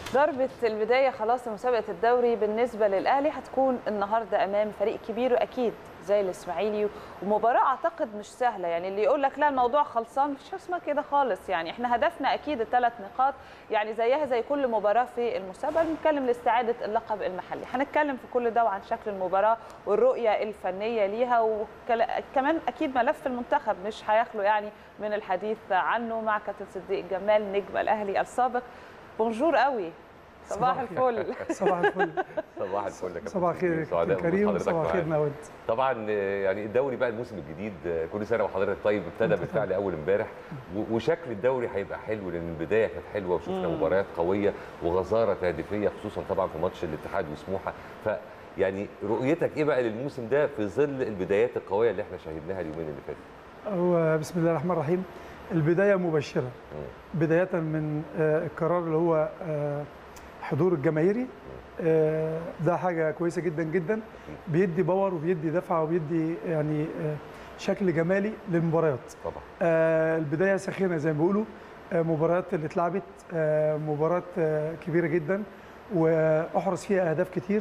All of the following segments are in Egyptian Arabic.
ضربة البداية خلاص لمسابقة الدوري بالنسبة للأهلي هتكون النهاردة أمام فريق كبير وأكيد زي الإسماعيلي ومباراة أعتقد مش سهلة يعني اللي يقول لك لا الموضوع خلصان مفيش حاجة اسمها كده خالص يعني احنا هدفنا أكيد الثلاث نقاط يعني زيها زي كل مباراة في المسابقة بنتكلم لاستعادة اللقب المحلي هنتكلم في كل ده وعن شكل المباراة والرؤية الفنية ليها وكمان أكيد ملف المنتخب مش هيخلو يعني من الحديث عنه مع كابتن صديق جمال نجم الأهلي السابق بونجور قوي صباح الفل صباح الفل صباح الفل يا كابتن صباح الخير سعداء كابتن كريم بحضرتك صباح الخير معانا. نود طبعا آه، يعني الدوري بقى الموسم الجديد آه، كل سنه وحضرتك طيب ابتدى بالفعل اول امبارح و- وشكل الدوري هيبقى حلو لان البدايه كانت حلوه وشفنا مباريات قويه وغزاره تهديفيه خصوصا طبعا في ماتش الاتحاد وسموحه ف يعني رؤيتك ايه بقى للموسم ده في ظل البدايات القويه اللي احنا شاهدناها اليومين اللي فاتوا هو بسم الله الرحمن الرحيم البدايه مبشره بدايه من آه، القرار اللي هو آه، حضور الجماهيري آه، ده حاجه كويسه جدا جدا بيدي باور وبيدي دفعه وبيدي يعني آه، شكل جمالي للمباريات طبعا آه، البدايه سخينه زي ما بيقولوا آه، مباريات اللي اتلعبت آه، مباراه آه، كبيره جدا واحرز فيها اهداف كتير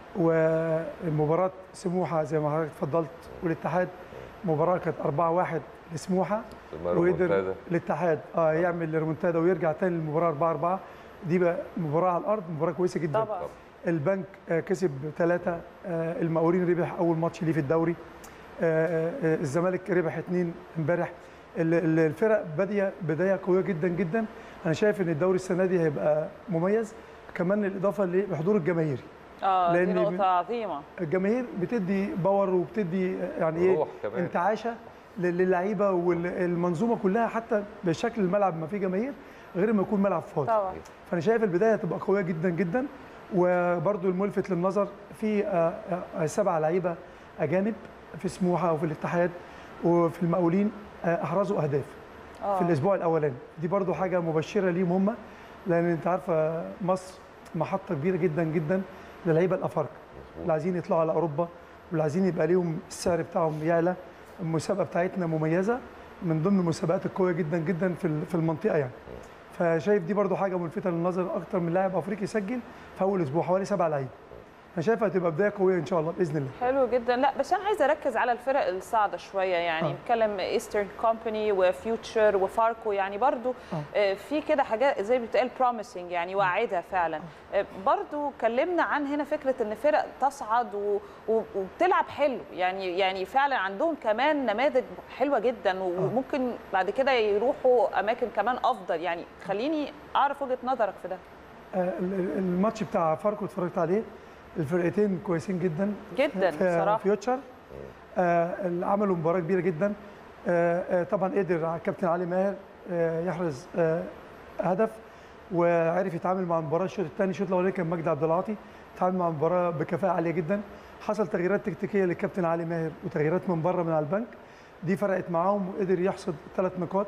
ومباراه سموحه زي ما حضرتك اتفضلت والاتحاد مباراه كانت 4-1 لسموحه ثم وقدر ريمونتادا. الاتحاد اه يعمل ريمونتادا ويرجع تاني للمباراه 4 4 دي بقى مباراه على الارض مباراه كويسه جدا طبعا البنك آه، كسب ثلاثة المقاولين ربح أول ماتش ليه في الدوري آه، آه، الزمالك ربح اثنين امبارح ال- ال- الفرق بادية بداية قوية جدا جدا أنا شايف إن الدوري السنة دي هيبقى مميز كمان الإضافة لحضور الجماهير اه دي لأن نقطة عظيمة الجماهير بتدي باور وبتدي يعني ايه روح كمان. انتعاشه لل- للعيبه والمنظومه كلها حتى بشكل الملعب ما فيه جماهير غير ما يكون ملعب فاضي طبعا فانا شايف البدايه هتبقى قويه جدا جدا وبرده الملفت للنظر في آه، آه، سبع لعيبه اجانب في سموحه وفي الاتحاد وفي المقاولين آه، احرزوا اهداف آه. في الاسبوع الاولاني دي برضو حاجه مبشره ليهم هم لان انت عارفه مصر محطه كبيره جدا جدا للعيبه الافارقه اللي عايزين يطلعوا على اوروبا واللي عايزين يبقى ليهم السعر بتاعهم يعلى المسابقه بتاعتنا مميزه من ضمن المسابقات القويه جدا جدا في ال- في المنطقه يعني فشايف دي برضو حاجه ملفته للنظر اكتر من لاعب افريقي يسجل في اول اسبوع حوالي سبع لعيبه انا شايفها هتبقى بدايه قويه ان شاء الله باذن الله حلو جدا لا بس انا عايزه اركز على الفرق الصاعده شويه يعني آه. نتكلم ايسترن كومباني وفيوتشر وفاركو يعني برضو آه، في كده حاجات زي ما بتقال بروميسنج يعني واعده فعلا آه، برضو كلمنا عن هنا فكره ان فرق تصعد و- و- وبتلعب حلو يعني يعني فعلا عندهم كمان نماذج حلوه جدا وممكن بعد كده يروحوا اماكن كمان افضل يعني خليني اعرف وجهه نظرك في ده آه، ال- ال- الماتش بتاع فاركو اتفرجت عليه الفرقتين كويسين جدا جدا في بصراحه فيوتشر آه، اللي عملوا مباراه كبيره جدا آه، آه، طبعا قدر الكابتن علي ماهر آه، يحرز آه، هدف وعرف يتعامل مع المباراه الشوط الثاني الشوط الاولاني كان مجدي عبد العاطي تعامل مع المباراه بكفاءه عاليه جدا حصل تغييرات تكتيكيه للكابتن علي ماهر وتغييرات من بره من على البنك دي فرقت معاهم وقدر يحصد ثلاث نقاط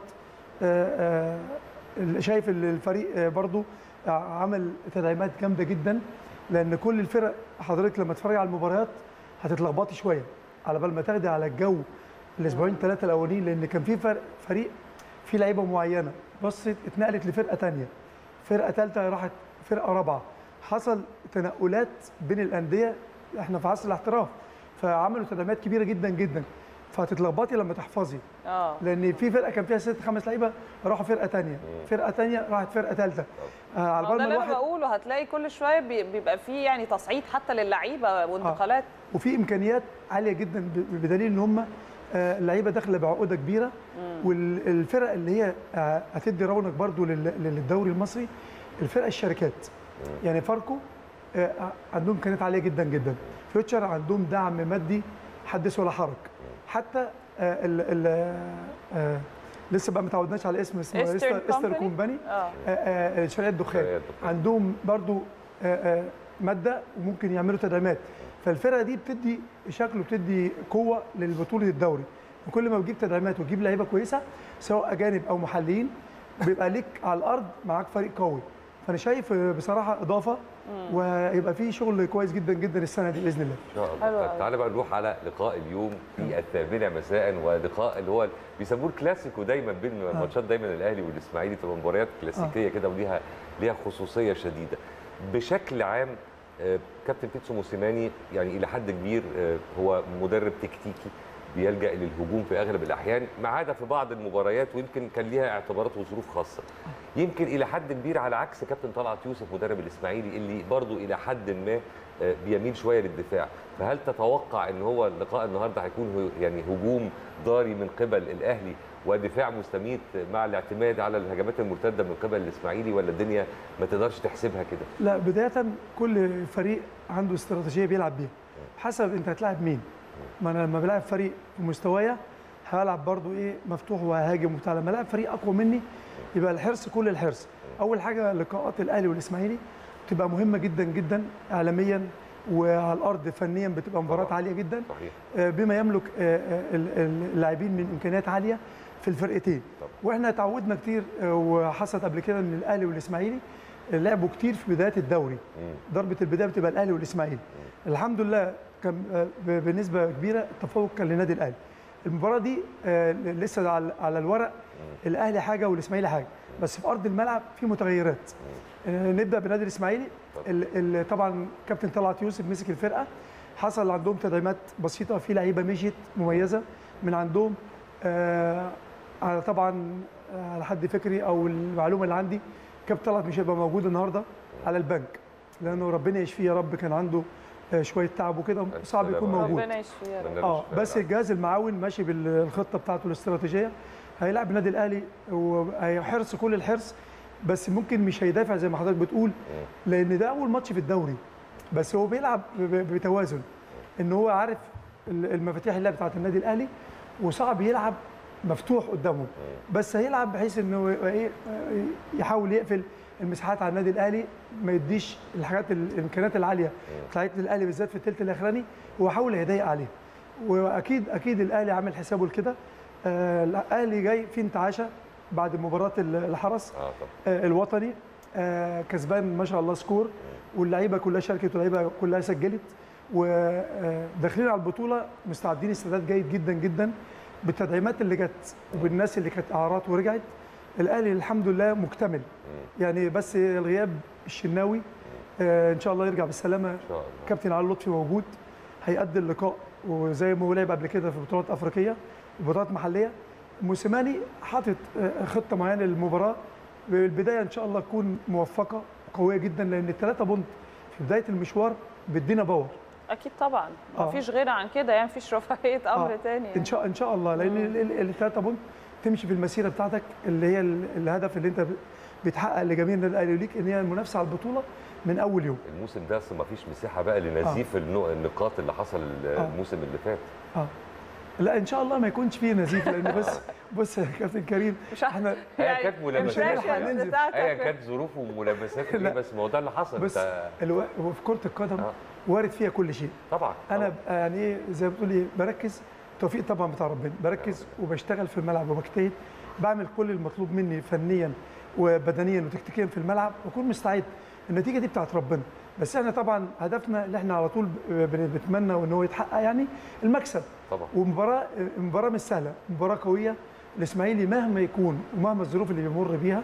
آه، آه، شايف ال- الفريق آه، برضو عمل تدعيمات جامده جدا لان كل الفرق حضرتك لما تتفرج على المباريات هتتلخبطي شويه على بال ما تاخدي على الجو الاسبوعين ثلاثه الاولين لان كان في فرق فريق في لعيبه معينه بصت اتنقلت لفرقه ثانيه فرقه ثالثه راحت فرقه رابعه حصل تنقلات بين الانديه احنا في عصر الاحتراف فعملوا تدعيمات كبيره جدا جدا فهتتلخبطي لما تحفظي اه لان في فرقه كان فيها ست خمس لعيبه راحوا فرقه ثانيه فرقه ثانيه راحت فرقه ثالثه آه على ما بال ده ما اللي انا الواحد بقوله هتلاقي كل شويه بي- بيبقى فيه يعني تصعيد حتى للعيبه وانتقالات وفي امكانيات عاليه جدا ب- بدليل ان هم آه، اللعيبه داخله بعقوده كبيره والفرق اللي هي آه، هتدي رونق برضو لل- للدوري المصري الفرق الشركات يعني فاركو آه، عندهم امكانيات عاليه جدا جدا فيوتشر عندهم دعم مادي حدث ولا حرج حتى آه، ال ال آه، لسه بقى ما تعودناش على اسم اسمه إيسترن إستر- إستر كومباني؟ كومباني اه آه، آه، شركات الدخان شركات الدخان. عندهم برضو آه، آه، ماده وممكن يعملوا تدعيمات فالفرقه دي بتدي شكل وبتدي قوه للبطوله الدوري وكل ما بتجيب تدعيمات وتجيب لعيبه كويسه سواء اجانب او محليين بيبقى ليك على الارض معاك فريق قوي فانا شايف آه، بصراحه اضافه ويبقى في شغل كويس جدا جدا السنه دي باذن الله ان شاء الله حلو طيب أوي. تعالى بقى نروح على لقاء اليوم في الثامنه مساء ولقاء اللي هو بيسموه الكلاسيكو دايما بين ماتشات دايما الاهلي والاسماعيلي تبقى مباريات كلاسيكيه كده وليها ليها خصوصيه شديده بشكل عام آه، كابتن بيتسو موسيماني يعني الى حد كبير آه، هو مدرب تكتيكي بيلجا للهجوم في اغلب الاحيان ما عدا في بعض المباريات ويمكن كان ليها اعتبارات وظروف خاصه يمكن الى حد كبير على عكس كابتن طلعت يوسف مدرب الاسماعيلي اللي برضه الى حد ما آه، بيميل شويه للدفاع فهل تتوقع ان هو لقاء النهارده هيكون هو- يعني هجوم ضاري من قبل الاهلي ودفاع مستميت مع الاعتماد على الهجمات المرتده من قبل الاسماعيلي ولا الدنيا ما تقدرش تحسبها كده لا بدايه كل فريق عنده استراتيجيه بيلعب بيها حسب انت هتلاعب مين ما انا لما بلعب فريق في مستوايا هلعب برضو ايه مفتوح وهاجم وبتاع لما العب فريق اقوى مني يبقى الحرص كل الحرص اول حاجه لقاءات الاهلي والاسماعيلي بتبقى مهمه جدا جدا اعلاميا وعلى الارض فنيا بتبقى مباراه طبعاً. عاليه جدا صحيح آه، بما يملك آه، آه، ال- ال- اللاعبين من امكانيات عاليه في الفرقتين طبعا. واحنا تعودنا كتير آه، وحصلت قبل كده ان الاهلي والاسماعيلي لعبوا كتير في بدايه الدوري مم. ضربه البدايه بتبقى الاهلي والاسماعيلي الحمد لله كان آه، ب- بنسبه كبيره التفوق كان لنادي الاهلي المباراه دي آه، لسه على على الورق الاهلي حاجه والاسماعيلي حاجه بس في ارض الملعب في متغيرات آه، نبدا بالنادي الاسماعيلي ال- ال- طبعا كابتن طلعت يوسف مسك الفرقه حصل عندهم تدعيمات بسيطه في لعيبه مشيت مميزه من عندهم آه، على طبعا آه، على حد فكري او المعلومه اللي عندي كابتن طلعت مش هيبقى موجود النهارده على البنك لانه ربنا يشفيه يا رب كان عنده آه، شويه تعب وكده صعب يكون سلامة. موجود ربنا يشفيه يا رب. أتمنى له اه الشفاء بس والعافية. الجهاز المعاون ماشي بالخطه بتاعته الاستراتيجيه هيلاعب النادي الاهلي وهيحرص كل الحرص بس ممكن مش هيدافع زي ما حضرتك بتقول لان ده اول ماتش في الدوري بس هو بيلعب ب- ب- بتوازن ان هو عارف ال- المفاتيح اللعب بتاعت النادي الاهلي وصعب يلعب مفتوح قدامه بس هيلعب بحيث انه يبقى ايه آه، يحاول يقفل المساحات على النادي الاهلي ما يديش الحاجات ال- الامكانيات العاليه بتاعت الاهلي بالذات في الثلث الاخراني هو حاول يضايق عليه واكيد اكيد الاهلي عامل حسابه لكده آه، الاهلي جاي في انتعاشه بعد مباراه ال- الحرس اه طبعا آه، الوطني آه، كسبان ما شاء الله سكور واللعيبه كلها شاركت واللعيبه كلها سجلت وداخلين على البطوله مستعدين استعداد جيد جدا جدا بالتدعيمات اللي جت وبالناس اللي كانت اعراض ورجعت الاهلي الحمد لله مكتمل يعني بس الغياب الشناوي آه، ان شاء الله يرجع بالسلامه ان شاء الله كابتن علي لطفي موجود هيأدي اللقاء وزي ما هو لعب قبل كده في بطولات افريقيه وبطولات محليه موسيماني حاطط آه، خطه معينه للمباراه البدايه ان شاء الله تكون موفقه وقويه جدا لان الثلاثه بونت في بدايه المشوار بيدينا باور اكيد طبعا آه. مفيش غنى عن كده يعني مفيش رفاهيه امر آه. تاني يعني. ان شاء ان شاء الله لان الثلاثه بونت تمشي في المسيره بتاعتك اللي هي ال- الهدف اللي انت بتحقق لجميع النادي الاهلي ليك ان هي المنافسه على البطوله من اول يوم الموسم ده اصلا ما فيش مساحه بقى لنزيف النو- النقاط اللي حصل آه. الموسم اللي فات اه لا ان شاء الله ما يكونش فيه نزيف لان بس بص يا كابتن كريم مش عارف- احنا ايا كانت مش هنلحق ملامسات ننزل. بتاعتك ايا كانت ظروفه وملامساته لا. ايه بس ما هو ده اللي حصل بس انت الو... وفي كره القدم آه. وارد فيها كل شيء طبعا انا طبعاً. ب- يعني ايه زي ما بتقول ايه بركز توفيق طبعا بتاع ربنا بركز وبشتغل في الملعب وبجتهد بعمل كل المطلوب مني فنيا وبدنيا وتكتيكيا في الملعب واكون مستعد النتيجه دي بتاعت ربنا بس احنا طبعا هدفنا اللي احنا على طول ب- بن- بنتمنى وان هو يتحقق يعني المكسب طبعا ومباراه مباراه مش سهله مباراه قويه الاسماعيلي مهما يكون ومهما الظروف اللي بيمر بيها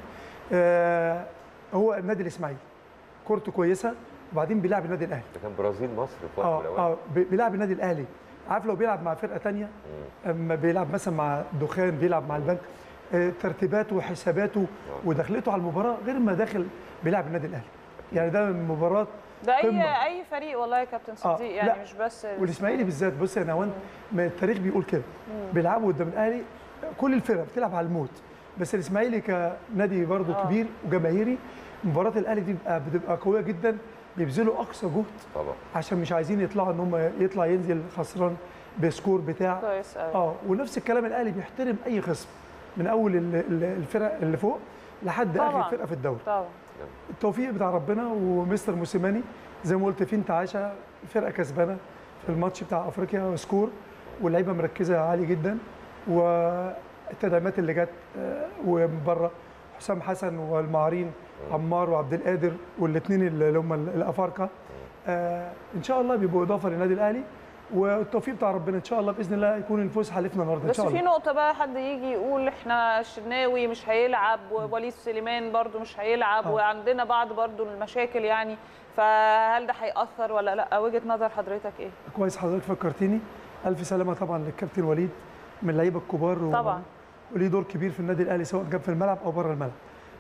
آه هو النادي الاسماعيلي كورته كويسه وبعدين بيلعب النادي الاهلي ده كان برازيل مصر في وقت من اه الاوقات اه بي- بيلعب النادي الاهلي عارف لو بيلعب مع فرقه تانية اما بيلعب مثلا مع دخان بيلعب مع البنك آه ترتيباته وحساباته ودخلته على المباراه غير ما داخل بيلعب النادي الاهلي يعني ده من مباراه ده اي قمة. اي فريق والله يا كابتن آه، صديق يعني لا. مش بس والاسماعيلي بالذات بص يا نوان ما التاريخ بيقول كده بيلعبوا قدام الاهلي كل الفرق بتلعب على الموت بس الاسماعيلي كنادي برضه آه. كبير وجماهيري مباراه الاهلي دي بتبقى, بتبقى قويه جدا بيبذلوا اقصى جهد طبعا عشان مش عايزين يطلعوا ان هم يطلع ينزل خسران بسكور بتاع كويس قوي اه ونفس الكلام الاهلي بيحترم اي خصم من اول ال- ال- الفرق اللي فوق لحد طبعاً. اخر فرقه في الدوري طبعا التوفيق بتاع ربنا ومستر موسيماني زي ما قلت في انتعاشه الفرقه كسبانه في الماتش بتاع افريقيا سكور واللعيبه مركزه عالي جدا والتدعيمات اللي جت آه، ومن بره حسام حسن والمعارين عمار وعبد القادر والاثنين اللي هم الافارقه آه ان شاء الله بيبقوا اضافه للنادي الاهلي والتوفيق بتاع ربنا ان شاء الله باذن الله يكون الفوز حالفنا النهارده ان بس شاء في الله نقطة بقى حد يجي يقول احنا الشناوي مش هيلعب ووليد سليمان برضو مش هيلعب آه. وعندنا بعض برضو المشاكل يعني فهل ده هيأثر ولا لا وجهة نظر حضرتك ايه؟ كويس حضرتك فكرتني الف سلامه طبعا للكابتن وليد من اللعيبه الكبار و- طبعا. وليه دور كبير في النادي الاهلي سواء كان في الملعب او بره الملعب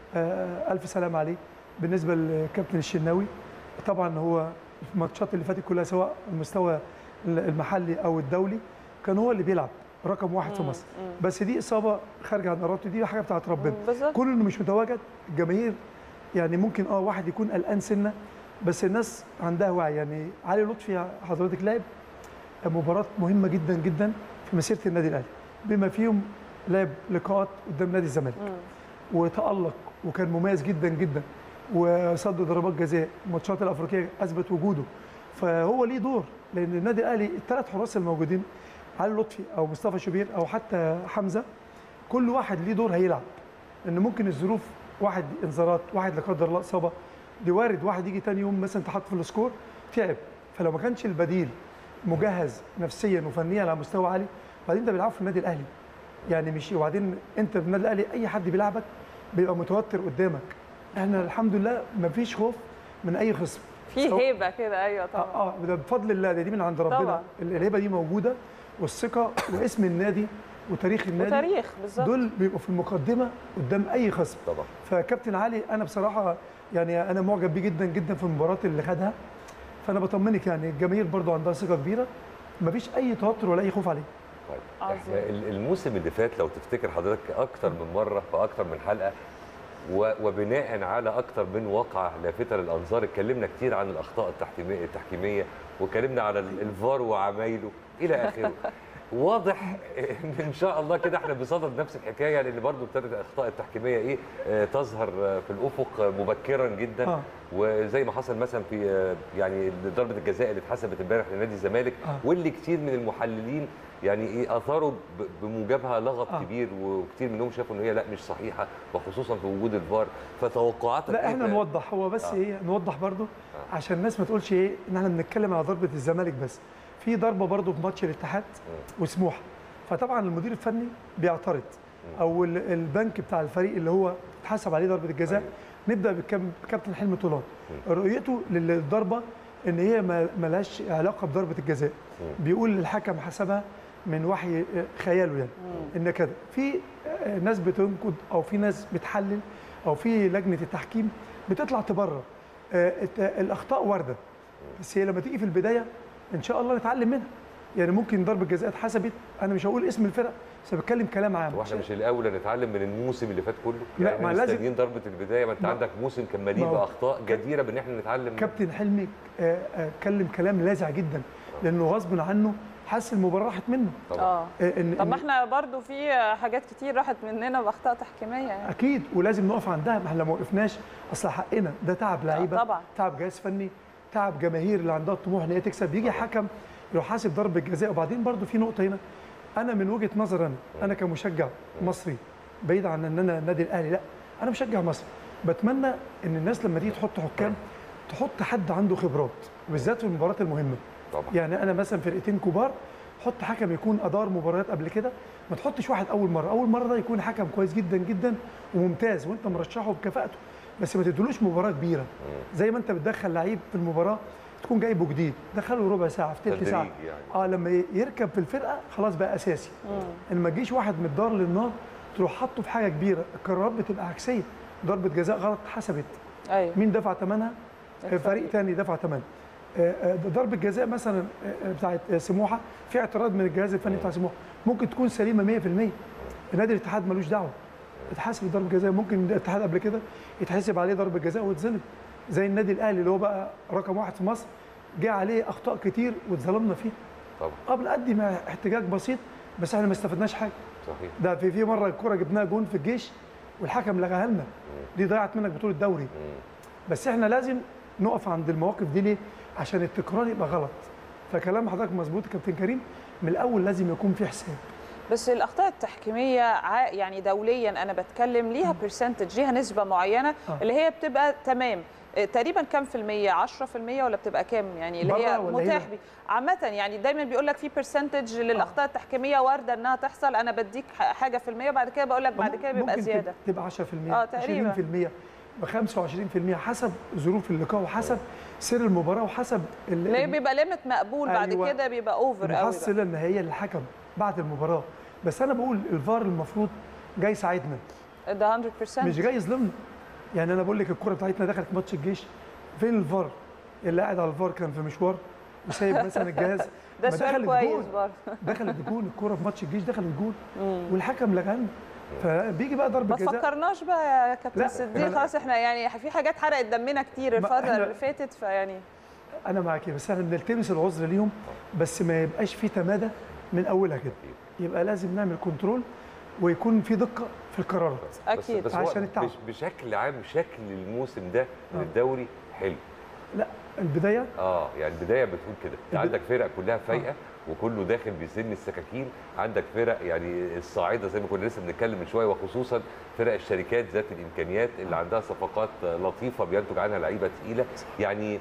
آه الف سلامه عليه بالنسبه للكابتن الشناوي طبعا هو الماتشات اللي فاتت كلها سواء المستوى المحلي او الدولي كان هو اللي بيلعب رقم واحد في مصر بس دي اصابه خارجه عن ارادته دي حاجه بتاعت ربنا بالظبط كون انه مش متواجد الجماهير يعني ممكن اه واحد يكون قلقان سنه بس الناس عندها وعي يعني علي لطفي حضرتك لعب مباراه مهمه جدا جدا في مسيره النادي الاهلي بما فيهم لعب لقاءات قدام نادي الزمالك وتالق وكان مميز جدا جدا وصد ضربات جزاء الماتشات الافريقيه اثبت وجوده فهو ليه دور لان النادي الاهلي الثلاث حراس الموجودين علي لطفي او مصطفى شوبير او حتى حمزه كل واحد ليه دور هيلعب لان ممكن الظروف واحد انذارات واحد لا قدر الله اصابه دي وارد واحد يجي تاني يوم مثلا تحط في السكور تعب فلو ما كانش البديل مجهز نفسيا وفنيا على مستوى عالي بعدين انت بيلعب في النادي الاهلي يعني مش وبعدين انت في النادي الاهلي اي حد بيلعبك بيبقى متوتر قدامك احنا الحمد لله ما فيش خوف من اي خصم في سواء- هيبة كده ايوه طبعا اه اه ده بفضل الله ده دي من عند ربنا طبعا. الهيبه دي موجوده والثقه واسم النادي وتاريخ النادي وتاريخ بالظبط دول بيبقوا في المقدمه قدام اي خصم طبعا فكابتن علي انا بصراحه يعني انا معجب بيه جدا جدا في المباراه اللي خدها فانا بطمنك يعني الجماهير برضو عندها ثقه كبيره مفيش اي توتر ولا اي خوف عليه طيب عظيم. احنا ال- الموسم اللي فات لو تفتكر حضرتك اكتر من مره في اكتر من حلقه و- وبناء على اكتر من واقعه لافته للانظار اتكلمنا كتير عن الاخطاء التحكيميه التحكيميه واتكلمنا على ال- الفار وعمايله الى اخره واضح ان ان شاء الله كده احنا بصدد نفس الحكايه لان برضو ابتدت الاخطاء التحكيميه ايه آه، تظهر آه، في الافق آه، مبكرا جدا آه. وزي ما حصل مثلا في آه، يعني ضربه الجزاء اللي اتحسبت امبارح لنادي الزمالك آه. واللي كتير من المحللين يعني ايه اثاروا ب- بموجبها لغط آه. كبير وكتير منهم شافوا ان هي لا مش صحيحه وخصوصا في وجود الفار فتوقعاتك لا إيه احنا في- نوضح هو بس آه. ايه نوضح برضو آه. عشان الناس ما تقولش ايه ان احنا بنتكلم على ضربه الزمالك بس في ضربه برضو في ماتش الاتحاد وسموحه فطبعا المدير الفني بيعترض او ال- البنك بتاع الفريق اللي هو اتحسب عليه ضربه الجزاء أيوة. نبدا بالكاب- بكابتن حلمي طولان رؤيته للضربه ان هي ما ملهاش علاقه بضربه الجزاء بيقول الحكم حسبها من وحي خياله يعني ان كده في آه، ناس بتنقد او في ناس بتحلل او في لجنه التحكيم بتطلع تبرر آه، الت- الاخطاء وارده بس هي لما تيجي في البدايه ان شاء الله نتعلم منها يعني ممكن ضربه جزاء اتحسبت انا مش هقول اسم الفرق بس بتكلم كلام عام واحنا مش الاولى نتعلم من الموسم اللي فات كله لا، يعني ما احنا لازم- مستنيين ضربه البدايه ما انت ما- عندك موسم كان مليء ما هو- باخطاء جديره بان احنا نتعلم منها. كابتن حلمي آه، آه، اتكلم كلام لاذع جدا لانه غصب عنه حس المباراه راحت منه طبعا اه آه، إن طب ما إن- احنا برضو في حاجات كتير راحت مننا باخطاء تحكيميه يعني اكيد ولازم نقف عندها ما احنا لو ما وقفناش اصل حقنا ده تعب لعيبه طبعا. تعب جهاز فني تعب جماهير اللي عندها الطموح ان هي تكسب يجي حكم يروح حاسب ضربه جزاء وبعدين برضو في نقطه هنا انا من وجهه نظري انا انا كمشجع مصري بعيد عن ان انا النادي الاهلي لا انا مشجع مصري بتمنى ان الناس لما تيجي تحط حكام تحط حد عنده خبرات بالذات في المباريات المهمه طبعا يعني انا مثلا فرقتين كبار حط حكم يكون ادار مباريات قبل كده ما تحطش واحد اول مره اول مره ده يكون حكم كويس جدا جدا وممتاز وانت مرشحه بكفاءته بس ما تدلوش مباراه كبيره زي ما انت بتدخل لعيب في المباراه تكون جايبه جديد دخله ربع ساعه في ثلث تدريج ساعه يعني. اه لما ي- يركب في الفرقه خلاص بقى اساسي ان ما تجيش واحد من الدار للنار تروح حاطه في حاجه كبيره القرارات بتبقى عكسيه ضربه جزاء غلط اتحسبت ايوه مين دفع ثمنها؟ الفريق. فريق تاني دفع ثمنها آه، آه، ضربه جزاء مثلا آه، آه، بتاعت آه، سموحه في اعتراض من الجهاز الفني بتاع سموحه ممكن تكون سليمه 100% نادي الاتحاد ملوش دعوه اتحسب ضربه جزاء ممكن الاتحاد قبل كده يتحسب عليه ضربه جزاء ويتظلم زي النادي الاهلي اللي هو بقى رقم واحد في مصر جه عليه اخطاء كتير واتظلمنا فيه طبعا قبل قدم احتجاج بسيط بس احنا ما استفدناش حاجه صحيح ده في في مره الكره جبناها جون في الجيش والحكم لغاها لنا دي ضيعت منك بطوله دوري بس احنا لازم نقف عند المواقف دي ليه؟ عشان التكرار يبقى غلط فكلام حضرتك مظبوط يا كابتن كريم من الاول لازم يكون في حساب بس الاخطاء التحكيميه ع- يعني دوليا انا بتكلم ليها برسنتج ليها نسبه معينه آه. اللي هي بتبقى تمام آه، تقريبا كام في المية 10% ولا بتبقى كام يعني اللي هي بره ولا متاح هنا؟ بي عامة يعني دايما بيقول لك في برسنتج للاخطاء التحكيميه وارده انها تحصل انا بديك ح- حاجه في المية بعد كده بقول لك بعد كده بيبقى ممكن زياده تبقى 10% آه، تقريباً. 20% ب 25% حسب ظروف اللقاء وحسب سير المباراه وحسب ال- اللي هي بيبقى ليميت مقبول بعد أيوة. كده بيبقى اوفر قوي بقى. المحصله النهائيه للحكم بعد المباراه بس انا بقول الفار المفروض جاي يساعدنا ده 100% مش جاي يظلمنا يعني انا بقول لك الكره بتاعتنا دخلت ماتش الجيش فين الفار اللي قاعد على الفار كان في مشوار وسايب مثلا الجهاز ده ما سؤال دخلت كويس جول. برضه دخلت جول الكره في ماتش الجيش دخلت جول والحكم لغانا فبيجي بقى ضربه ما جزاء تفكرناش بقى يا كابتن لا، صديق أنا- خلاص احنا يعني في حاجات حرقت دمنا كتير ما الفتره إحنا- اللي فاتت فيعني انا معاك بس احنا بنلتمس العذر ليهم بس ما يبقاش في تمادى من اولها كده يبقى لازم نعمل كنترول ويكون في دقه في القرارات اكيد بس, بس هو عشان التعب. بش- بشكل عام شكل الموسم ده من الدوري حلو لا البدايه اه يعني البدايه بتقول كده انت الب- عندك فرق كلها فايقه وكله داخل بسن السكاكين عندك فرق يعني الصاعده زي ما كنا لسه بنتكلم من شويه وخصوصا فرق الشركات ذات الامكانيات اللي عندها صفقات لطيفه بينتج عنها لعيبه تقيله يعني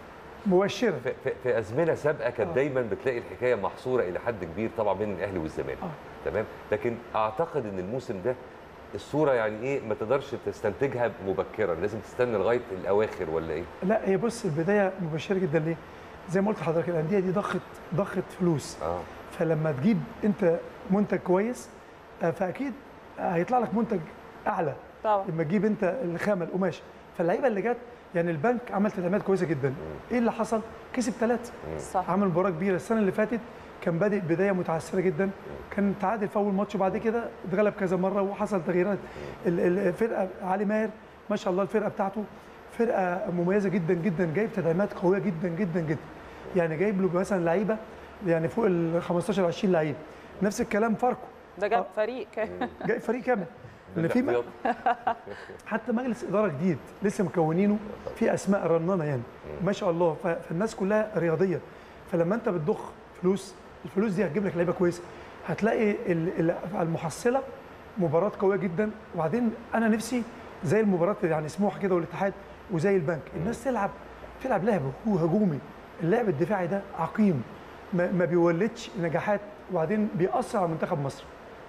مبشره في, في, في ازمنه سابقه كانت آه. دايما بتلاقي الحكايه محصوره الى حد كبير طبعا بين الاهلي والزمالك آه. تمام لكن اعتقد ان الموسم ده الصوره يعني ايه ما تقدرش تستنتجها مبكرا لازم تستنى لغايه الاواخر ولا ايه لا هي بص البدايه مبشره جدا ليه؟ زي ما قلت لحضرتك الانديه دي ضخت ضخت فلوس اه فلما تجيب انت منتج كويس آه، فاكيد هيطلع لك منتج اعلى طبعا لما تجيب انت الخامه القماش فاللعيبه اللي جت يعني البنك عمل تدعيمات كويسه جدا ايه اللي حصل؟ كسب ثلاثه صح عمل مباراه كبيره السنه اللي فاتت كان بادئ بدايه متعثره جدا كان تعادل في اول ماتش وبعد كده اتغلب كذا مره وحصل تغييرات ال- ال- الفرقه علي ماهر ما شاء الله الفرقه بتاعته فرقه مميزه جدا جدا جايب تدعيمات قويه جدا جدا جدا يعني جايب له مثلا لعيبه يعني فوق ال 15 20 لعيب نفس الكلام فاركو ده جاب آه. فريق كمان جايب فريق كامل ان في م- الاحتياط. حتى مجلس اداره جديد لسه مكونينه في اسماء رنانه يعني ما شاء الله ف- فالناس كلها رياضيه فلما انت بتضخ فلوس الفلوس دي هتجيب لك لعيبه كويسه هتلاقي ال- ال- على المحصله مباراه قويه جدا وبعدين انا نفسي زي المباراه يعني سموحه كده والاتحاد وزي البنك الناس تلعب تلعب لعب هو هجومي اللعب الدفاعي ده عقيم ما, ما بيولدش نجاحات وبعدين بيأثر على منتخب مصر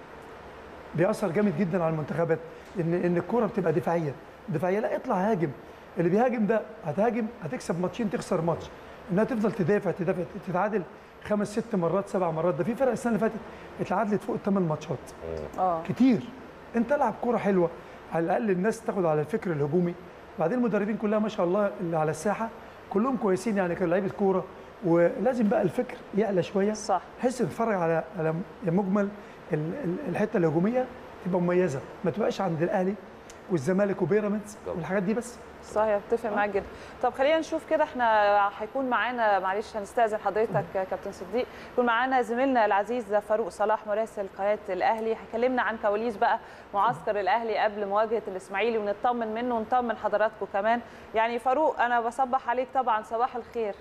بيأثر جامد جدا على المنتخبات ان ان الكوره بتبقى دفاعيه دفاعيه لا اطلع هاجم اللي بيهاجم ده هتهاجم هتكسب ماتشين تخسر ماتش انها تفضل تدافع تدافع تتعادل خمس ست مرات سبع مرات ده في فرق السنه اللي فاتت اتعادلت فوق الثمان ماتشات اه كتير انت العب كوره حلوه على الاقل الناس تاخد على الفكر الهجومي بعدين المدربين كلها ما شاء الله اللي على الساحه كلهم كويسين يعني كانوا لعيبه كوره ولازم بقى الفكر يعلى شويه صح بحيث تتفرج على على مجمل ال- ال- الحته الهجوميه تبقى مميزه ما تبقاش عند الاهلي والزمالك وبيراميدز طبعا. والحاجات دي بس صحيح اتفق معاك جدا طب خلينا نشوف كده احنا هيكون معانا معلش هنستاذن حضرتك يا كابتن صديق يكون معانا زميلنا العزيز فاروق صلاح مراسل قناه الاهلي هيكلمنا عن كواليس بقى معسكر الاهلي قبل مواجهه الاسماعيلي ونطمن منه ونطمن حضراتكم كمان يعني فاروق انا بصبح عليك طبعا صباح الخير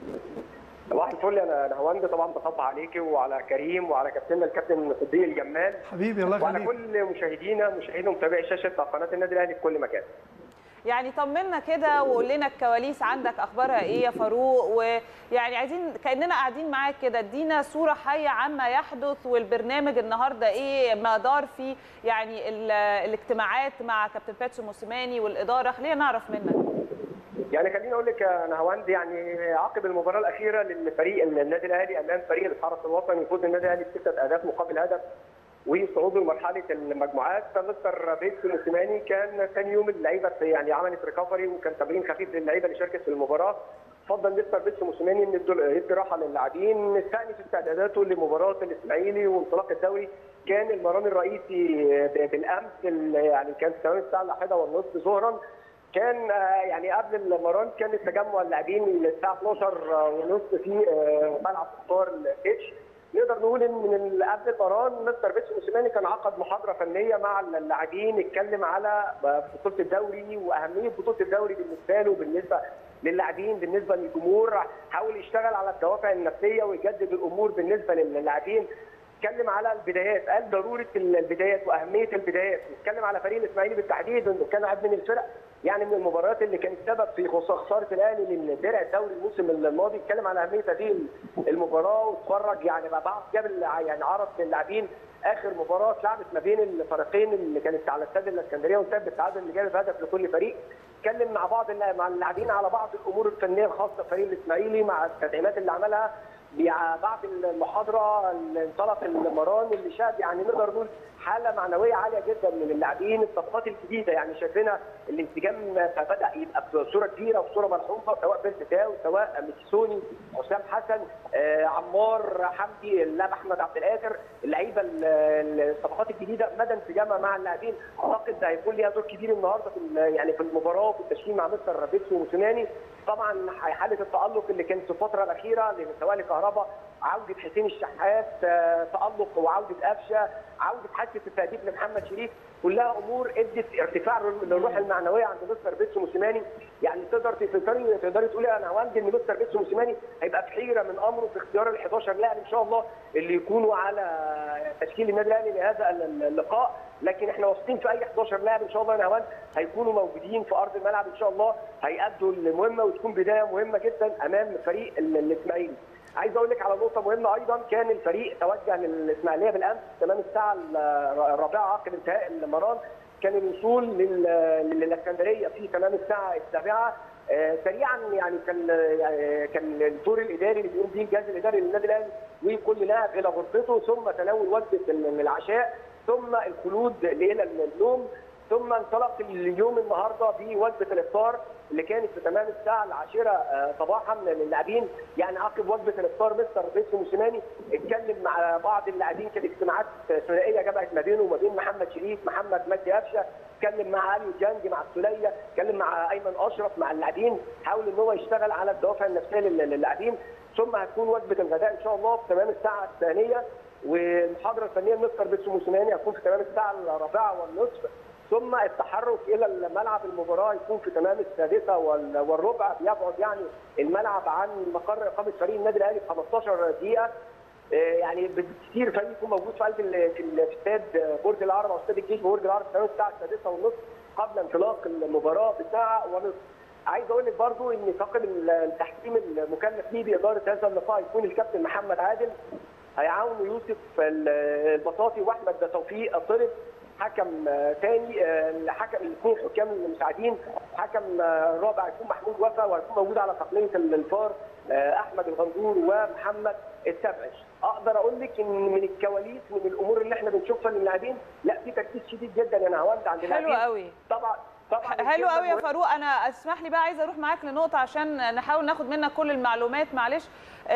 صباح الفل انا نهواند طبعا بصب عليكي وعلى كريم وعلى كابتننا الكابتن صديق الجمال حبيبي الله وعلى يخليك كل مشاهدينا مشاهدي ومتابعي شاشه قناه النادي الاهلي في كل مكان. يعني طمنا كده وقول لنا الكواليس عندك اخبارها ايه يا فاروق ويعني عايزين كاننا قاعدين معاك كده ادينا صوره حيه عما يحدث والبرنامج النهارده ايه ما دار فيه يعني ال- الاجتماعات مع كابتن باتسو موسيماني والاداره خلينا نعرف منك يعني خليني اقول لك يا نهواند يعني عقب المباراه الاخيره للفريق النادي الاهلي امام فريق الحرس الوطني يفوز النادي الاهلي بسته اهداف مقابل هدف وصعوده لمرحله المجموعات فمستر بيتسو موسيماني كان ثاني يوم اللعيبه يعني عملت ريكفري وكان تمرين خفيف للعيبه اللي شاركت في المباراه فضل مستر بيتسو موسيماني ان يدوا- يدي راحه لللاعبين استأنف استعداداته لمباراه الاسماعيلي وانطلاق الدوري كان المران الرئيسي بالامس ال- يعني كان تمام الساعه الواحدة والنصف ظهرا كان آه، يعني قبل المران كان التجمع اللاعبين الساعه 12 ونصف في آه، ملعب مختار الاتش نقدر نقول ان من ال- قبل المران مستر بيتسو موسيماني كان عقد محاضره فنيه مع اللاعبين اتكلم على بطوله الدوري واهميه بطوله الدوري بالنسبه له بالنسبه للاعبين بالنسبه للجمهور حاول يشتغل على الدوافع النفسيه ويجدد الامور بالنسبه للاعبين اتكلم على البدايات قال ضروره البدايات واهميه البدايات اتكلم على فريق الاسماعيلي بالتحديد انه كان واحد من الفرق يعني من المباريات اللي كانت سبب في خساره الاهلي للدرع الدوري الموسم الماضي اتكلم على اهميه هذه المباراه واتفرج يعني مع بعض جاب يعني عرض للاعبين اخر مباراه اتلعبت ما بين الفريقين اللي كانت على استاد الاسكندريه وانتهت بالتعادل اللي جاب هدف لكل فريق اتكلم مع بعض مع اللاعبين على بعض الامور الفنيه الخاصه بفريق الاسماعيلي مع التدعيمات اللي عملها بعد المحاضره انطلق المران اللي شهد يعني نقدر نقول حاله معنويه عاليه جدا من اللاعبين الصفقات الجديده يعني شايفينها الانسجام بدا يبقى بصوره كبيره وبصوره ملحوظه سواء بيرس تاو سواء ميكسوني حسام حسن آه عمار حمدي اللاعب احمد عبد القادر اللعيبه الصفقات الجديده مدى انسجامها مع اللاعبين اعتقد ده هيكون ليها دور كبير النهارده في يعني في المباراه وفي التشكيل مع مستر بيتسو موسيماني طبعا حاله التالق اللي كانت في الفتره الاخيره سواء لكهرباء عوده حسين الشحات تالق وعوده قفشه عوده حاسه التهديف لمحمد شريف كلها امور ادت ارتفاع للروح المعنويه عند مستر بيتسو موسيماني يعني تقدر تقدري تقدري تقولي انا عندي ان مستر بيتسو موسيماني هيبقى في حيره من امره في اختيار ال 11 لاعب ان شاء الله اللي يكونوا على تشكيل النادي الاهلي لهذا اللقاء لكن احنا واثقين في اي 11 لاعب ان شاء الله يا نهوان هيكونوا موجودين في ارض الملعب ان شاء الله هيأدوا المهمه وتكون بدايه مهمه جدا امام فريق الاسماعيلي. عايز اقول لك على نقطه مهمه ايضا كان الفريق توجه للاسماعيليه بالامس تمام الساعه الرابعه عقب انتهاء المران كان الوصول للاسكندريه في تمام الساعه السابعه آه سريعا يعني كان يعني كان الدور الاداري اللي بيقوم به الجهاز الاداري للنادي الاهلي وكل لاعب الى غرفته ثم تناول وجبه العشاء ثم الخلود الى النوم ثم انطلق اليوم النهارده بوجبه الافطار اللي كانت في تمام الساعه العاشره صباحا للاعبين يعني عقب وجبه الافطار مستر بيتسو موسيماني اتكلم مع بعض اللاعبين كانت اجتماعات ثنائيه جمعت ما بينه وما بين محمد شريف محمد مجدي قفشه اتكلم مع علي جانجي مع السوليه اتكلم مع ايمن اشرف مع اللاعبين حاول ان هو يشتغل على الدوافع النفسيه للاعبين ثم هتكون وجبه الغداء ان شاء الله في تمام الساعه الثانيه والمحاضره الفنيه لمستر بيتسو موسيماني هتكون في تمام الساعه الرابعه والنصف ثم التحرك الى الملعب المباراه يكون في تمام السادسه والربع بيبعد يعني الملعب عن مقر اقامه فريق النادي الاهلي ب 15 دقيقه يعني بالكثير فريق يكون موجود في قلب في استاد برج العرب او استاد الجيش برج العرب في تمام الساعه السادسه والنصف قبل انطلاق المباراه بساعه ونصف. عايز اقول لك برضو ان طاقم التحكيم المكلف به باداره هذا اللقاء يكون الكابتن محمد عادل هيعاون يوسف البساطي واحمد توفيق طلب حكم ثاني حكم الاثنين حكام المساعدين حكم رابع يكون محمود وفا وهيكون موجود على تقنيه الفار احمد الغندور ومحمد السبعش اقدر اقول لك ان من الكواليس من الامور اللي احنا بنشوفها للاعبين لا في تركيز شديد جدا يا نهاوند عند اللاعبين حلو قوي طبعا طبعا حلو قوي يا فاروق انا اسمح لي بقى عايزه اروح معاك لنقطه عشان نحاول ناخد منك كل المعلومات معلش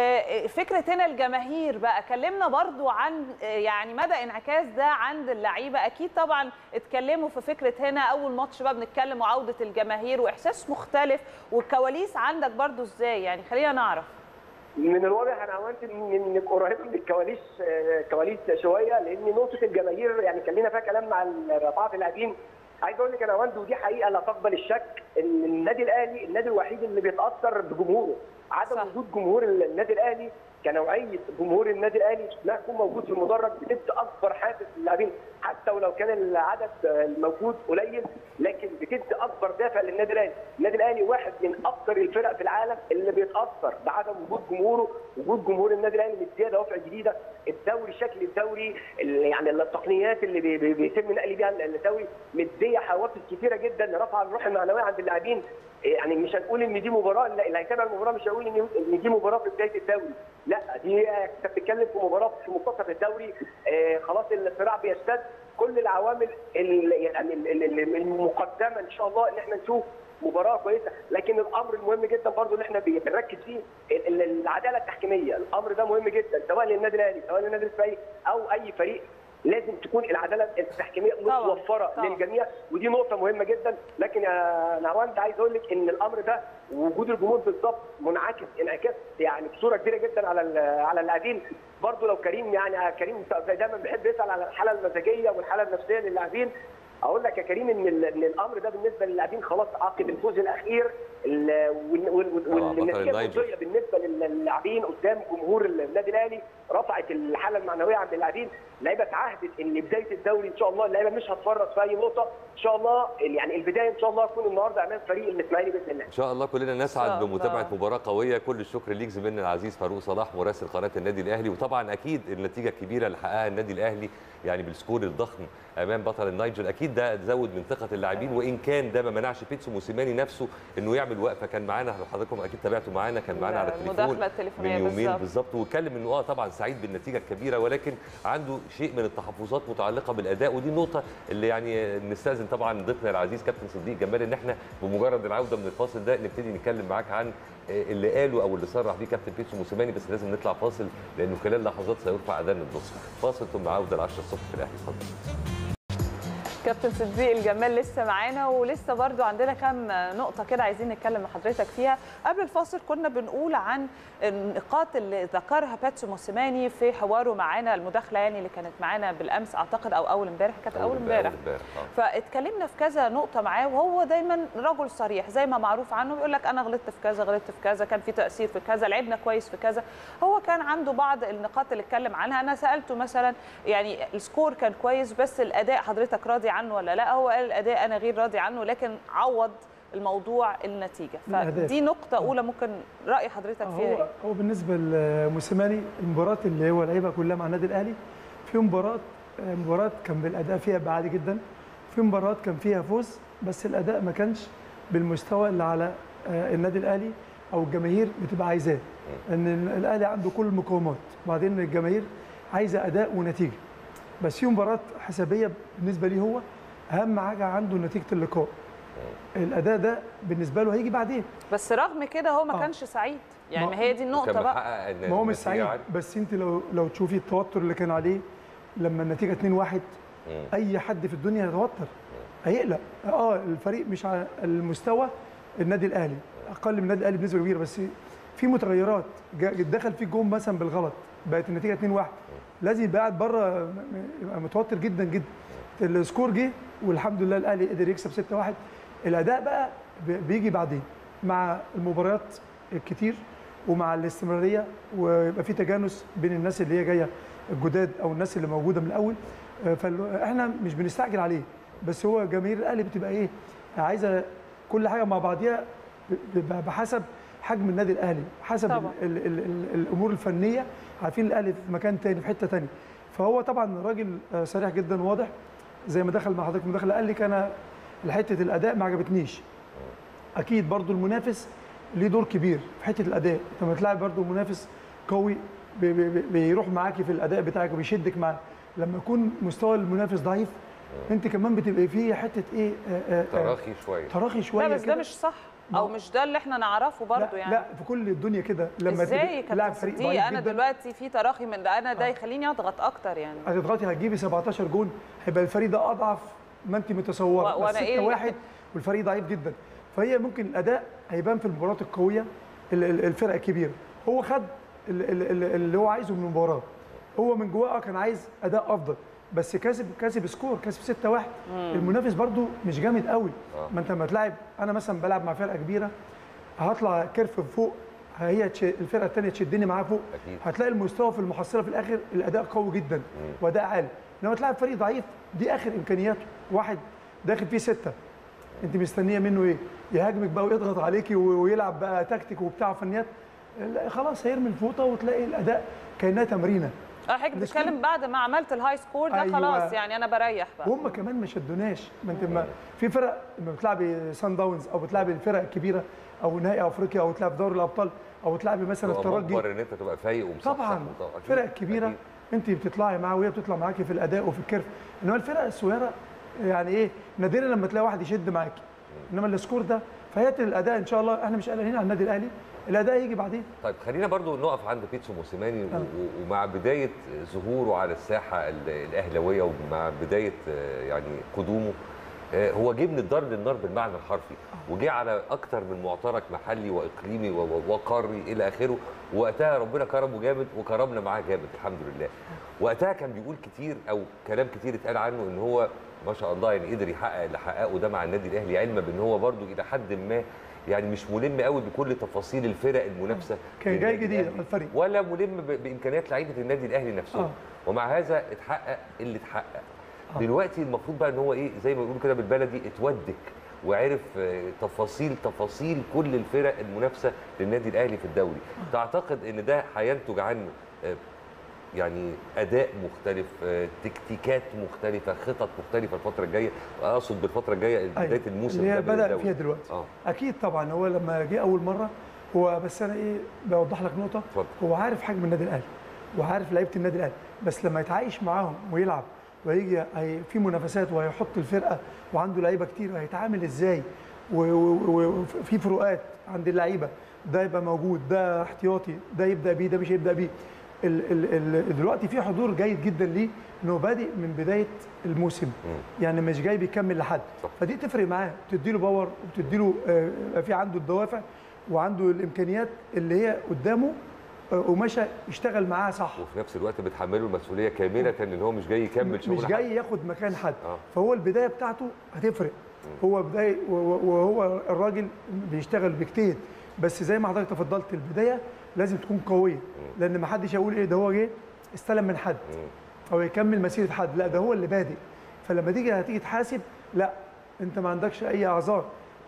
فكره هنا الجماهير بقى كلمنا برضو عن يعني مدى انعكاس ده عند اللعيبه اكيد طبعا اتكلموا في فكره هنا اول ماتش بقى بنتكلم وعوده الجماهير واحساس مختلف والكواليس عندك برضو ازاي يعني خلينا نعرف من الواضح انا عملت انك قريب من الكواليس كواليس شويه لان نقطه الجماهير يعني كان لنا فيها كلام مع بعض اللاعبين عايز اقول لك انا وند ودي حقيقه لا تقبل الشك ان النادي الاهلي النادي الوحيد اللي بيتاثر بجمهوره عدم صح. وجود جمهور النادي الاهلي كنوعيه جمهور النادي الاهلي لا يكون موجود في المدرج بتدي اكبر حافز للاعبين حتى ولو كان العدد الموجود قليل لكن بتدي اكبر دافع للنادي الاهلي، النادي الاهلي واحد من اكثر الفرق في العالم اللي بيتاثر بعدم وجود جمهوره، وجود جمهور النادي الاهلي مديه دوافع جديده، الدوري شكل الدوري يعني التقنيات اللي بي بي بيتم نقل بيها الدوري مديه حوافز كثيره جدا رفع الروح المعنويه عند اللاعبين يعني مش هنقول ان دي مباراه اللي هيتابع المباراه مش هيقول ان دي مباراه في بدايه الدوري لا دي انت بتتكلم في مباراه في منتصف الدوري آه خلاص الصراع بيشتد كل العوامل يعني المقدمه ان شاء الله ان احنا نشوف مباراه كويسه لكن الامر المهم جدا برضو اللي احنا بنركز فيه العداله التحكيميه الامر ده مهم جدا سواء للنادي الاهلي سواء للنادي الاسماعيلي او اي فريق لازم تكون العداله التحكيميه متوفره طبعا. للجميع ودي نقطه مهمه جدا لكن يا نعوان عايز اقول لك ان الامر ده وجود الجمهور بالظبط منعكس انعكاس يعني بصوره كبيره جدا على على اللاعبين برضه لو كريم يعني كريم دايما بيحب يسال على الحاله المزاجيه والحاله النفسيه للاعبين اقول لك يا كريم ان ان الامر ده بالنسبه للاعبين خلاص عقب الفوز الاخير ال- وال- وال- طبعاً، بطل والنتيجه النيجر. المرضيه بالنسبه للاعبين قدام جمهور النادي الاهلي رفعت الحاله المعنويه عند اللاعبين اللعيبه تعهدت ان بدايه الدوري ان شاء الله اللعيبه مش هتفرط في اي نقطه ان شاء الله يعني البدايه ان شاء الله تكون النهارده امام فريق الاسماعيلي باذن الله ان شاء الله كلنا إن نسعد شاء بمتابعه الله. مباراه قويه كل الشكر ليك زميلنا العزيز فاروق صلاح مراسل قناه النادي الاهلي وطبعا اكيد النتيجه الكبيره اللي حققها النادي الاهلي يعني بالسكور الضخم امام بطل النيجر اكيد ده زود من ثقه اللاعبين وان كان ده ما منعش بيتسو موسيماني نفسه انه يعمل وقفه كان معانا حضراتكم اكيد تابعتوا معانا كان معانا على التليفون المداخلة من التليفونية يومين بالظبط. بالظبط واتكلم انه اه طبعا سعيد بالنتيجه الكبيره ولكن عنده شيء من التحفظات متعلقه بالاداء ودي النقطه اللي يعني نستاذن طبعا ضيفنا العزيز كابتن صديق جمال ان احنا بمجرد العوده من الفاصل ده نبتدي نتكلم معاك عن اللي قاله او اللي صرح بيه كابتن بيتسو موسيماني بس لازم نطلع فاصل لانه خلال لحظات سيرفع اذان النصر فاصل ثم عوده ل 10 الصبح في الاهلي اتفضل كابتن صديق الجمال لسه معانا ولسه برضو عندنا كام نقطة كده عايزين نتكلم مع حضرتك فيها قبل الفاصل كنا بنقول عن النقاط اللي ذكرها باتسو موسيماني في حواره معانا المداخلة يعني اللي كانت معانا بالأمس أعتقد أو أول امبارح كانت أول امبارح آه. فاتكلمنا في كذا نقطة معاه وهو دايما رجل صريح زي ما معروف عنه بيقول لك أنا غلطت في كذا غلطت في كذا كان في تأثير في كذا لعبنا كويس في كذا هو كان عنده بعض النقاط اللي اتكلم عنها أنا سألته مثلا يعني السكور كان كويس بس الأداء حضرتك راضي عنه ولا لا هو قال الأداء أنا غير راضي عنه لكن عوض الموضوع النتيجة الأهداف. فدي نقطة أولى ممكن رأي حضرتك فيها هو إيه؟ هو بالنسبه لموسيماني المباراه اللي هو لعبها كلها مع النادي الاهلي في مباراه مباراه كان بالاداء فيها عالي جدا في مباراه كان فيها فوز بس الاداء ما كانش بالمستوى اللي على آه، النادي الاهلي او الجماهير بتبقى عايزاه ان الاهلي عنده كل المقومات وبعدين الجماهير عايزه اداء ونتيجه بس في مباراه حسابيه بالنسبه ليه هو اهم حاجه عنده نتيجه اللقاء الاداء ده بالنسبه له هيجي بعدين بس رغم كده هو ما آه. كانش سعيد يعني ما- ما هي دي النقطة كان بقى محقق ان ما هو مش النتيجة سعيد عالية. بس انت لو لو تشوفي التوتر اللي كان عليه لما النتيجه 2-1 مم. اي حد في الدنيا هيتوتر هيقلق اه الفريق مش على المستوى النادي الاهلي اقل من النادي الاهلي بنسبه كبيره بس في متغيرات جا- دخل في جون مثلا بالغلط بقت النتيجه 2-1 لازم يبقى قاعد بره م- م- يبقى متوتر جدا جدا السكور جه والحمد لله الاهلي قدر يكسب 6-1 الاداء بقى ب- بيجي بعدين مع المباريات الكتير ومع الاستمراريه ويبقى في تجانس بين الناس اللي هي جايه الجداد او الناس اللي موجوده من الاول فاحنا مش بنستعجل عليه بس هو جماهير الاهلي بتبقى ايه عايزه كل حاجه مع بعضيها ب- ب- بحسب حجم النادي الاهلي حسب طبعاً. ال ال ال الامور الفنيه عارفين الاهلي في مكان تاني في حته تانية فهو طبعا راجل آه، صريح جدا واضح زي ما دخل مع حضرتك مداخله قال لك انا حته الاداء ما عجبتنيش اكيد برضو المنافس ليه دور كبير في حته الاداء انت لما تلاعب برضو منافس قوي بي- بي- بي- بيروح معاكي في الاداء بتاعك وبيشدك معاه لما يكون مستوى المنافس ضعيف انت كمان بتبقى فيه حته ايه آه، آه، آه، تراخي شويه تراخي شويه لا بس ده كده. مش صح ما او هو- مش ده اللي احنا نعرفه برضه لا يعني لا في كل الدنيا كده لما ازاي تبقى لاعب كابتن فريق صديق ضعيف انا جدا دلوقتي في تراخي من ده انا ده يخليني اضغط اكتر يعني هتضغطي هتجيبي 17 جون هيبقى الفريق ده اضعف ما انت متصوره و- بس وأنا إيه 6 اللي- واحد والفريق ضعيف جدا فهي ممكن الاداء هيبان في المباريات القويه ال- ال- الفرق الكبيره هو خد ال- ال- ال- اللي هو عايزه من المباراه هو من جواه كان عايز اداء افضل بس كاسب كاسب سكور كاسب 6 1 المنافس برضو مش جامد قوي آه. ما انت لما تلعب انا مثلا بلعب مع فرقه كبيره هطلع كيرف فوق هي تش- الفرقه الثانيه تشدني معاها فوق أكيد. هتلاقي المستوى في المحصله في الاخر الاداء قوي جدا واداء عالي لما تلعب فريق ضعيف دي اخر امكانياته واحد داخل فيه سته انت مستنيه منه ايه يهاجمك بقى ويضغط عليكي و- ويلعب بقى تكتيك وبتاع فنيات لا، خلاص هيرمي الفوطه وتلاقي الاداء كانها تمرينه اه حضرتك السكور- بتتكلم بعد ما عملت الهاي سكور ده أيوة. خلاص يعني انا بريح بقى وهم كمان ما شدوناش ما انت ما في فرق لما بتلعبي سان داونز او بتلعبي الفرق الكبيره او نهائي افريقيا او تلعب دوري الابطال او تلعبي مثلا هو الترجي مجبر ان انت تبقى فايق ومصحصح طبعا وطبعاً. أكيد. فرق كبيره أكيد. انت بتطلعي معاها وهي بتطلع معاكي في الاداء وفي الكيرف انما الفرق الصغيره يعني ايه نادرا لما تلاقي واحد يشد معاكي انما السكور ده فهي الاداء ان شاء الله احنا مش قلقانين على النادي الاهلي الاداء يجي بعدين طيب خلينا برضو نقف عند بيتسو موسيماني و- و- ومع بدايه ظهوره على الساحه ال- الاهلاويه ومع بدايه آه، يعني قدومه آه، هو جه من الدار للنار بالمعنى الحرفي وجه على اكتر من معترك محلي واقليمي و- و- وقاري الى اخره وقتها ربنا كرمه جامد وكرمنا معاه جامد الحمد لله وقتها كان بيقول كتير او كلام كتير اتقال عنه ان هو ما شاء الله يعني قدر يحقق اللي حققه ده مع النادي الاهلي علما بان هو برضو الى حد ما يعني مش ملم قوي بكل تفاصيل الفرق المنافسه كان جاي للنادي جديد الأهلي، على الفريق. ولا ملم ب- بامكانيات لعيبه النادي الاهلي نفسهم آه. ومع هذا اتحقق اللي اتحقق آه. دلوقتي المفروض بقى ان هو ايه زي ما بيقولوا كده بالبلدي اتودك وعرف آه، تفاصيل تفاصيل كل الفرق المنافسه للنادي الاهلي في الدوري تعتقد ان ده هينتج عنه آه، يعني اداء مختلف آه، تكتيكات مختلفه خطط مختلفه الفتره الجايه اقصد بالفتره الجايه بدايه الموسم اللي هي ده من بدا الدوري. فيها دلوقتي اه اكيد طبعا هو لما جه اول مره هو بس انا ايه بوضح لك نقطه اتفضل. هو عارف حجم النادي الاهلي وعارف لعيبه النادي الاهلي بس لما يتعايش معاهم ويلعب ويجي هي- في منافسات وهيحط الفرقه وعنده لعيبه كتير هيتعامل ازاي و- و- وفي فروقات عند اللعيبه ده يبقى موجود ده احتياطي ده يبدا بيه ده مش هيبدا بيه ال ال ال دلوقتي في حضور جيد جدا ليه انه بادئ من بدايه الموسم يعني مش جاي بيكمل لحد صح. فدي تفرق معاه بتدي له باور وبتدي له آه، يبقى في عنده الدوافع وعنده الامكانيات اللي هي قدامه آه، ومشى يشتغل معاها صح وفي نفس الوقت بتحمله المسؤوليه كامله ان هو مش جاي يكمل شغل مش حد. جاي ياخد مكان حد آه. فهو البدايه بتاعته هتفرق هو بدايه و- و- وهو الراجل بيشتغل بيجتهد بس زي ما حضرتك تفضلت البدايه لازم تكون قويه لان ما حدش هيقول ايه ده هو جه استلم من حد او يكمل مسيره حد لا ده هو اللي بادئ فلما تيجي هتيجي تحاسب لا انت ما عندكش اي اعذار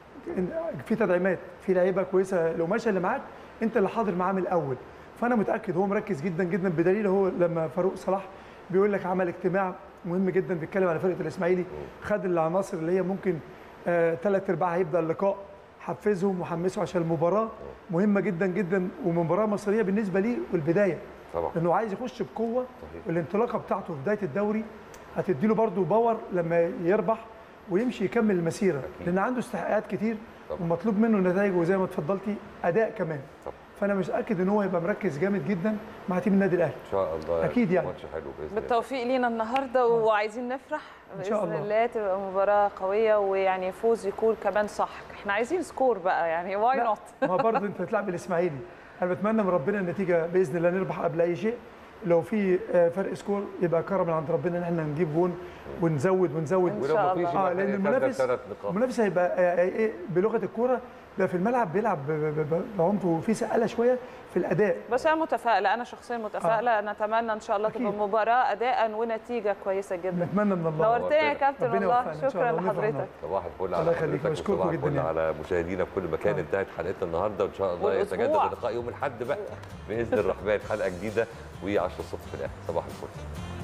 إن- في تدعيمات في لعيبه كويسه لو ماشي اللي معاك انت اللي حاضر معاه من الاول فانا متاكد هو مركز جدا جدا بدليل هو لما فاروق صلاح بيقول لك عمل اجتماع مهم جدا بيتكلم على فرقه الاسماعيلي خد العناصر اللي هي ممكن ثلاث ارباع هيبدا اللقاء حفزهم وحمسهم عشان المباراه مهمه جدا جدا ومباراه مصريه بالنسبه ليه والبدايه طبعا انه عايز يخش بقوه صحيح. والانطلاقه بتاعته في بدايه الدوري هتدي له برده باور لما يربح ويمشي يكمل المسيره أكيد. لان عنده استحقاقات كتير طبعا. ومطلوب منه نتائج وزي ما اتفضلتي اداء كمان طبعا. فانا متاكد ان هو هيبقى مركز جامد جدا مع تيم النادي الاهلي ان شاء الله أكيد يعني. ماتش حلو باذن الله بالتوفيق لينا النهارده وعايزين نفرح إن شاء باذن الله. الله تبقى مباراه قويه ويعني فوز يكون كمان صح احنا عايزين سكور بقى يعني واي لا نوت ما برضه انت هتلعب الاسماعيلي انا بتمنى من ربنا النتيجه باذن الله نربح قبل اي شيء لو في آه، فرق سكور يبقى كرم من عند ربنا ان احنا نجيب جون ونزود ونزود إن ولو شاء ما فيش الله. اه لان يبقى المنافس ثلاث نقاط المنافس هيبقى آه، ايه بلغه الكوره ده في الملعب بيلعب ب- ب- ب- بعنف وفي سقاله شويه في الاداء بس انا متفائله انا شخصيا متفائله نتمنى ان شاء الله تبقى أكيد. مباراه اداء ونتيجه كويسه جدا نتمنى من الله نورتنا يا كابتن ربنا والله يوفقنا إن شاء شكرا الله ونفرح لحضرتك النهاردة. صباح الفل الله على يخليك، حضرتك بشكركم وصباح جدا الفل يعني. على مشاهدينا في كل مكان آه. انتهت حلقتنا النهارده وان شاء الله والأسبوع. يتجدد اللقاء يوم الاحد بقى باذن الرحمن حلقه جديده و10 الصبح في الاخر صباح الفل